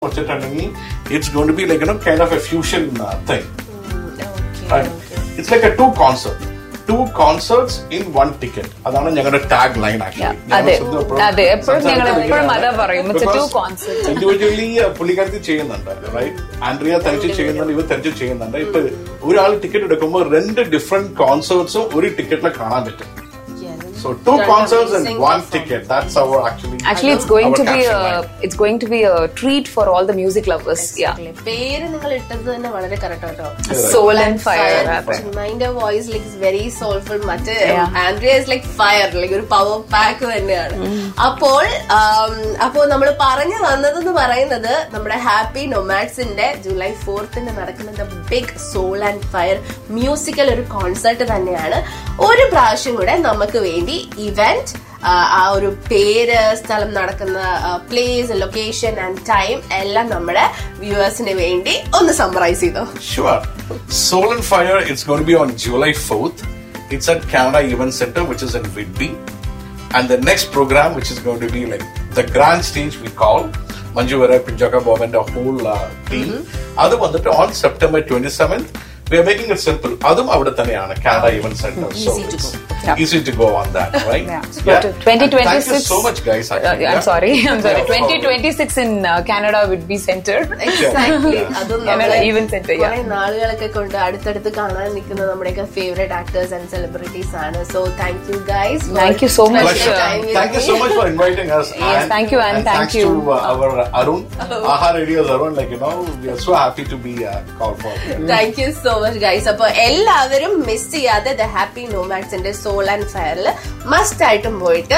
വെച്ചിട്ടുണ്ടെങ്കിൽ it's gone to be like kind of a fusion thing Okay, it's like a two concert two concerts in one ticket അതാണ് ഞങ്ങളുടെ tag line അതെ അതെ എപ്പോഴും ഞങ്ങൾ എപ്പോഴും അതാ പറയും ടു കോൺസെപ്റ്റ് ഇൻഡിവിജ്വലി പുള്ളിക്കാരത്തി ചെയ്യുന്നുണ്ട് റൈറ്റ് ആൻഡ്രിയ തനിച്ച് ചെയ്യുന്നുണ്ട് ഇവർ തനിച്ച് ചെയ്യുന്നുണ്ട് ഇപ്പൊ ഒരാൾ ടിക്കറ്റ് എടുക്കുമ്പോൾ രണ്ട് ഡിഫറെന്റ് കോൺസേർട്സും ഒരു ടിക്കറ്റിൽ കാണാൻ പറ്റും so two concerts and one ticket that's our actually Actually, it's going Our to be caption a, line. it's going to be a treat for all the music lovers. Yeah. പേര് നിങ്ങൾ ഇട്ടത് തന്നെ വളരെ correct കേട്ടോ Soul and fire. അതെ. Mind voice like very soulful മറ്റ് Yeah. Andrea is like fire like ഒരു power pack തന്നെയാണ് അപ്പോൾ ആം, അപ്പോൾ നമ്മൾ പറഞ്ഞു വന്നതെന്ന് പറയുന്നത് നമ്മുടെ ഹാപ്പി നൊമാഡ്സിന്റെ ജൂലൈ ഫോർത്തിന് നടക്കുന്ന big soul and fire musical ഒരു കോൺസെർട്ട് തന്നെയാണ് ഒരു പ്രാവശ്യം കൂടെ നമുക്ക് വേണ്ടി ഇവന്റ് ആ ഒരു പേര് സ്ഥലം നടക്കുന്ന പ്ലേസ് ലൊക്കേഷൻ ആൻഡ് ടൈം എല്ലാം നമ്മുടെ വ്യൂവേഴ്സിന് വേണ്ടി ഒന്ന് സമ്മറൈസ് ചെയ്തോ Sure. Soul and Fire, it's going to be on July 4th. It's at Canada Event Center, which is in Whitby. And the next program, which is going to be like the grand stage we call, Manju Vera, Pinjaka Bob and the whole uh, team. അത് വന്നിട്ട് on September 27th. We are making it simple. അതും അവിടെ തന്നെയാണ് Canada Event Center. So Easy to it's Yeah. easy to go on that, right? Yeah. So to 2026. And Thank you so much, guys. Uh, actually. I'm Yeah. sorry. I'm sorry. Yeah, no problem. 2026 in uh, Canada would be center. Exactly Yeah. അതും Canada നമ്മള് Event Center, yeah. കുറെ നാളുകളൊക്കെ കൊണ്ട് അടുത്തടുത്ത് കാണാൻ നിൽക്കുന്ന നമ്മുടെയൊക്കെ favourite actors and celebrities ആണ് so thank you guys Thank you so much. Pleasure. Thank you so much for inviting us. Yes, thank you, and thank thanks you. to uh, our Arun, Aha Radio's Arun. Like you know, we are so happy to be uh, called for. Thank you so much guys അപ്പൊ എല്ലാവരും miss ചെയ്യാതെ the happy നോമാക്സിന്റെ soul and ഫയറിൽ must ആയിട്ടും പോയിട്ട്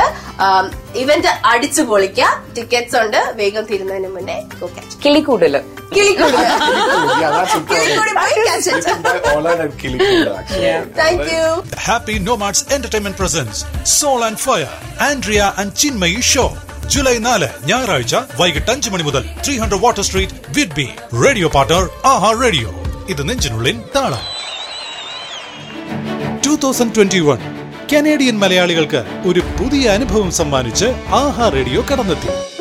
event അടിച്ചു പൊളിക്കുക tickets ഉണ്ട് വേഗം തീരുന്നതിന് മുന്നേ go catch it. കിളിക്കൂടല് കിളിക്കൂടി yeah, that's important. കിളിക്കൂടി പോയി catch it. By Olan and Kilikula, actually. Thank you. The Happy Nomads Entertainment presents Soul and Fire, Andrea and Chinmayi Show. July നാല് ഞായറാഴ്ച വൈകിട്ട് അഞ്ച് മണി മുതൽ ത്രീ ഹൺഡ്രഡ് വാട്ടർ സ്ട്രീറ്റ് വിഡ്ബി radio partner ആഹാ radio ഇത് നെഞ്ചിനുള്ളിൻ താളം two thousand twenty one Canadian മലയാളികൾക്ക് ഒരു പുതിയ അനുഭവം സമ്മാനിച്ച് ആഹാ റേഡിയോ കടന്നെത്തി